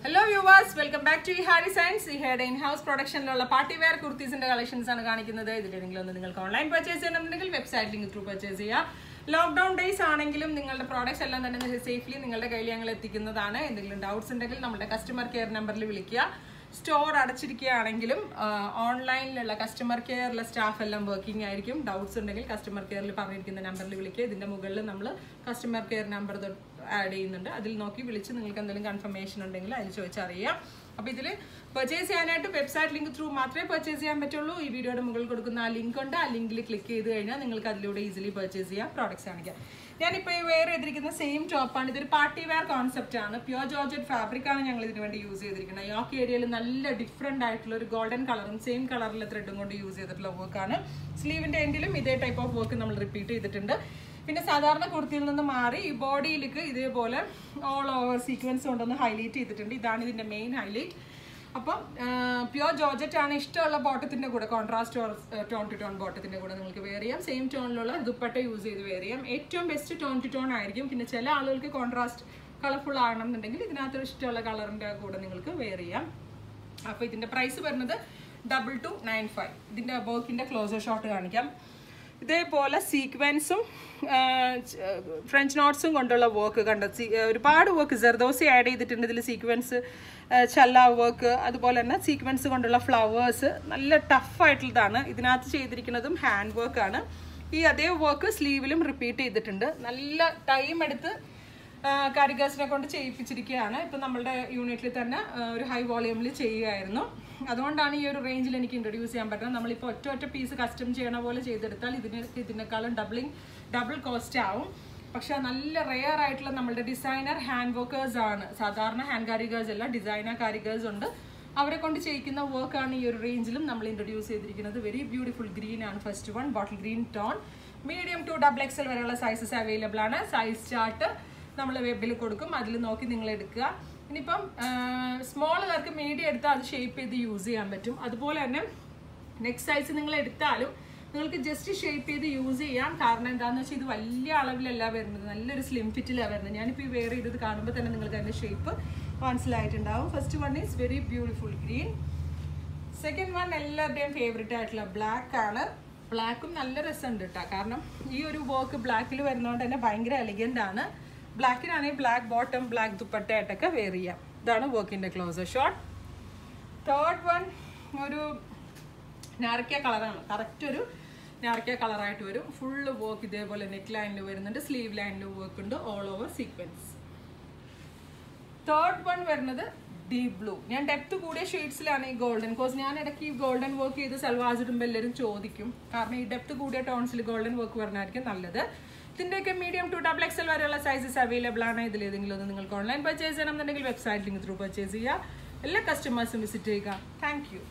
hello viewers welcome back to Hari science ഇഹയുടെ in house പ്രൊഡക്ഷനിലുള്ള party wear കുർത്തീസിന്റെ collections ആണ് കാണിക്കുന്നത് ഇതിലേതെങ്കിലും ഒന്ന് നിങ്ങൾക്ക് ഓൺലൈൻ പർച്ചേസ് ചെയ്യണമെന്നുണ്ടെങ്കിൽ വെബ്സൈറ്റ് ലിങ്ക് ത്രൂ പർച്ചേസ് ചെയ്യാം ലോക്ക്ഡൌൺ ഡേയ്സ് ആണെങ്കിലും നിങ്ങളുടെ പ്രോഡക്റ്റ്സ് എല്ലാം തന്നെ സേഫ്ലി നിങ്ങളുടെ കയ്യിൽ ഞങ്ങൾ എത്തിക്കുന്നതാണ് എന്തെങ്കിലും ഡൗട്ട്സ് ഉണ്ടെങ്കിൽ നമ്മുടെ കസ്റ്റമർ കെയർ നമ്പറിൽ വിളിക്കുക സ്റ്റോർ അടച്ചിരിക്കുകയാണെങ്കിലും ഓൺലൈനിലുള്ള കസ്റ്റമർ കെയറിലെ സ്റ്റാഫ് എല്ലാം വർക്കിംഗ് ആയിരിക്കും ഡൗട്ട്സ് ഉണ്ടെങ്കിൽ കസ്റ്റമർ കെയറിൽ പറഞ്ഞിരിക്കുന്ന നമ്പറിൽ വിളിക്കുക ഇതിന്റെ മുകളിൽ നമ്മൾ കസ്റ്റമർ കെയർ നമ്പർ ആഡ് ചെയ്യുന്നുണ്ട് അതിൽ നോക്കി വിളിച്ച് നിങ്ങൾക്ക് എന്തെങ്കിലും കൺഫർമേഷൻ ഉണ്ടെങ്കിൽ അതിൽ ചോദിച്ചറിയാം അപ്പോൾ ഇതിൽ പർച്ചേസ് ചെയ്യാനായിട്ട് വെബ്സൈറ്റ് ലിങ്ക് ത്രൂ മാത്രമേ പർച്ചേസ് ചെയ്യാൻ പറ്റുള്ളൂ ഈ വീഡിയോയുടെ മുകളിൽ കൊടുക്കുന്ന ആ ലിങ്ക് ഉണ്ട് ആ ലിങ്കിൽ ക്ലിക്ക് ചെയ്ത് കഴിഞ്ഞാൽ നിങ്ങൾക്ക് അതിലൂടെ ഈസിലി പർച്ചേസ് ചെയ്യാം പ്രോഡക്റ്റ്സ് കാണിക്കാം ഞാനിപ്പോൾ ഈ വെയർ ചെയ്തിരിക്കുന്ന സെയിം ടോപ്പാണ് ഇതൊരു പാർട്ടി വെയർ കോൺസെപ്റ്റ് ആണ് പ്യോർ ജോർജറ്റ് ഫാബ്രിക് ആണ് ഞങ്ങൾ ഇതിന് വേണ്ടി യൂസ് ചെയ്തിരിക്കുന്നത് യോക്ക് ഏരിയയിൽ നല്ല ഡിഫറെൻ്റ് ആയിട്ടുള്ള ഒരു ഗോൾഡൻ കളറും സെയിം കളറിലെ ത്രെഡും കൊണ്ട് യൂസ് ചെയ്തിട്ടുള്ള വർക്കാണ് സ്ലീവിന്റെ എൻഡിലും ഇതേ ടൈപ്പ് ഓഫ് വർക്ക് നമ്മൾ റിപ്പീറ്റ് ചെയ്തിട്ടുണ്ട് പിന്നെ സാധാരണ കുർത്തിയിൽ നിന്ന് മാറി ഈ ബോഡിയിലേക്ക് ഇതേപോലെ ഓൾ ഓവർ സീക്വൻസ് കൊണ്ടൊന്ന് ഹൈലൈറ്റ് ചെയ്തിട്ടുണ്ട് ഇതാണ് ഇതിന്റെ മെയിൻ ഹൈലൈറ്റ് അപ്പം പ്യോർ ജോർജറ്റ് ആണ് ഇഷ്ടമുള്ള ബോട്ടത്തിന്റെ കൂടെ കോൺട്രാസ്റ്റ് ടോൺ ടു ടോൺ ബോട്ടത്തിന്റെ കൂടെ നിങ്ങൾക്ക് വെയർ ചെയ്യാം സെയിം ടോണിലുള്ള ദുപ്പട്ട യൂസ് ചെയ്ത് വെയർ ചെയ്യാം ഏറ്റവും ബെസ്റ്റ് ടോൺ ടു ടോൺ ആയിരിക്കും പിന്നെ ചില ആളുകൾക്ക് കോൺട്രാസ്റ്റ് കളർഫുൾ ആണെന്നുണ്ടെങ്കിൽ ഇതിനകത്ത് ഇഷ്ടമുള്ള കളറിന്റെ കൂടെ നിങ്ങൾക്ക് വെയർ ചെയ്യാം അപ്പോൾ ഇതിന്റെ പ്രൈസ് വരുന്നത് ഡബിൾ ടു നയൻ ഫൈവ് ഇതിന്റെ വർക്കിന്റെ ക്ലോസർ ഷോട്ട് കാണിക്കാം ഇതേപോലെ സീക്വൻസും ഫ്രഞ്ച് നോട്ട്സും കൊണ്ടുള്ള വർക്ക് കണ്ട ഒരുപാട് വർക്ക് ജെർദോസി ആഡ് ചെയ്തിട്ടുണ്ട് ഇതിൽ സീക്വൻസ് ചല്ല വർക്ക് അതുപോലെ തന്നെ സീക്വൻസ് കൊണ്ടുള്ള ഫ്ലവേഴ്സ് നല്ല ടഫായിട്ടുള്ളതാണ് ഇതിനകത്ത് ചെയ്തിരിക്കുന്നതും ഹാൻഡ് വർക്കാണ് ഈ അതേ വർക്ക് സ്ലീവിലും റിപ്പീറ്റ് ചെയ്തിട്ടുണ്ട് നല്ല ടൈം എടുത്ത് കാരിഗേഴ്സിനെ കൊണ്ട് ചെയ്യിപ്പിച്ചിരിക്കുകയാണ് ഇപ്പം നമ്മളുടെ യൂണിറ്റിൽ തന്നെ ഒരു ഹൈ വോളിയൂമിൽ ചെയ്യുകയായിരുന്നു അതുകൊണ്ടാണ് ഈ ഒരു റേഞ്ചിൽ എനിക്ക് ഇൻട്രൊഡ്യൂസ് ചെയ്യാൻ പറ്റുന്നത് നമ്മളിപ്പോൾ ഒറ്റ ഒറ്റ പീസ് കസ്റ്റം ചെയ്യണ പോലെ ചെയ്തെടുത്താൽ ഇതിന് ഇതിനേക്കാളും ഡബിളിങ് ഡബിൾ കോസ്റ്റ് ആവും പക്ഷെ നല്ല റെയർ ആയിട്ടുള്ള നമ്മളുടെ ഡിസൈനർ ഹാൻഡ് വർക്കേഴ്സ് ആണ് സാധാരണ ഹാൻഡ് കാരിഗേഴ്സ് അല്ല ഡിസൈനർ കാരിഗേഴ്സ് ഉണ്ട് അവരെ കൊണ്ട് ചെയ്യിക്കുന്ന വർക്കാണ് ഈ ഒരു റേഞ്ചിലും നമ്മൾ ഇൻട്രൊഡ്യൂസ് ചെയ്തിരിക്കുന്നത് വെരി ബ്യൂട്ടിഫുൾ ഗ്രീൻ ആണ് first one bottle green tone medium to double XL വരെയുള്ള സൈസസ് അവൈലബിൾ ആണ് സൈസ് ചാർട്ട് നമ്മൾ വെബിൽ കൊടുക്കും അതിൽ നോക്കി നിങ്ങൾ എടുക്കുക ഇനിയിപ്പം സ്മോളുകാർക്ക് മീഡിയം എടുത്താൽ അത് ഷേപ്പ് ചെയ്ത് യൂസ് ചെയ്യാൻ പറ്റും അതുപോലെ തന്നെ നെക്സ്റ്റ് സൈസ് നിങ്ങൾ എടുത്താലും നിങ്ങൾക്ക് ജസ്റ്റ് ഷേപ്പ് ചെയ്ത് യൂസ് ചെയ്യാം കാരണം എന്താണെന്ന് വെച്ചാൽ ഇത് വലിയ അളവിലല്ല വരുന്നത് നല്ലൊരു സ്ലിം ഫിറ്റിലാണ് വരുന്നത് ഞാനിപ്പോൾ ഈ വെയർ ചെയ്തത് കാണുമ്പോൾ തന്നെ നിങ്ങൾക്ക് അതിൻ്റെ ഷേപ്പ് മനസ്സിലായിട്ടുണ്ടാവും first one is very beautiful green second one എല്ലാവരുടെയും ഫേവറേറ്റ് ആയിട്ടുള്ള ബ്ലാക്ക് ആണ് ബ്ലാക്കും നല്ല രസമുണ്ട് കേട്ടോ കാരണം ഈ ഒരു വർക്ക് ബ്ലാക്കിൽ വരുന്നതുകൊണ്ട് തന്നെ ഭയങ്കര എലിഗൻ്റ് ആണ് ബ്ലാക്കിനാണെങ്കിൽ ബ്ലാക്ക് ബോട്ടം ബ്ലാക്ക് ദുപ്പട്ടയായിട്ടൊക്കെ വെയർ ചെയ്യാം ഇതാണ് വർക്കിൻ്റെ ക്ലോസർ ഷോട്ട് തേർഡ് വൺ ഒരു നാരക്ക കളറാണ് കറക്റ്റ് ഒരു നാരക്ക കളറായിട്ട് വരും ഫുള്ള് വർക്ക് ഇതേപോലെ നെക്ക് ലൈനിൽ വരുന്നുണ്ട് സ്ലീവ് ലൈനിൽ വർക്ക് ഉണ്ട് all over sequence third one വരുന്നത് ഡീപ് ബ്ലൂ ഞാൻ ഡെപ്ത് കൂടിയ ഷെയ്ഡ്സിലാണ് ഈ ഗോൾഡൻ കോസ് ഞാൻ ഇടയ്ക്ക് ഈ ഗോൾഡൻ വർക്ക് ചെയ്ത് സൽവാസ് ഇടുമ്പോൾ എല്ലാവരും ചോദിക്കും കാരണം ഈ ഡെപ്ത് കൂടിയ ടോൺസിൽ ഗോൾഡൻ വർക്ക് പറഞ്ഞായിരിക്കും നല്ലത് ഇതിൻ്റെയൊക്കെ മീഡിയം ടു ഡബിൾ എക്സൽ വരെയുള്ള സൈസസ് അവൈലബിൾ ആണ് ഇതിൽ ഏതെങ്കിലും ഒന്ന് നിങ്ങൾക്ക് ഓൺലൈൻ പർച്ചേസ് ചെയ്യണമെന്നുണ്ടെങ്കിൽ വെബ്സൈറ്റ് ലിങ്ക് ത്രൂ പർച്ചേസ് ചെയ്യുക എല്ലാ കസ്റ്റമേഴ്സും വിസിറ്റ് ചെയ്യുക താങ്ക്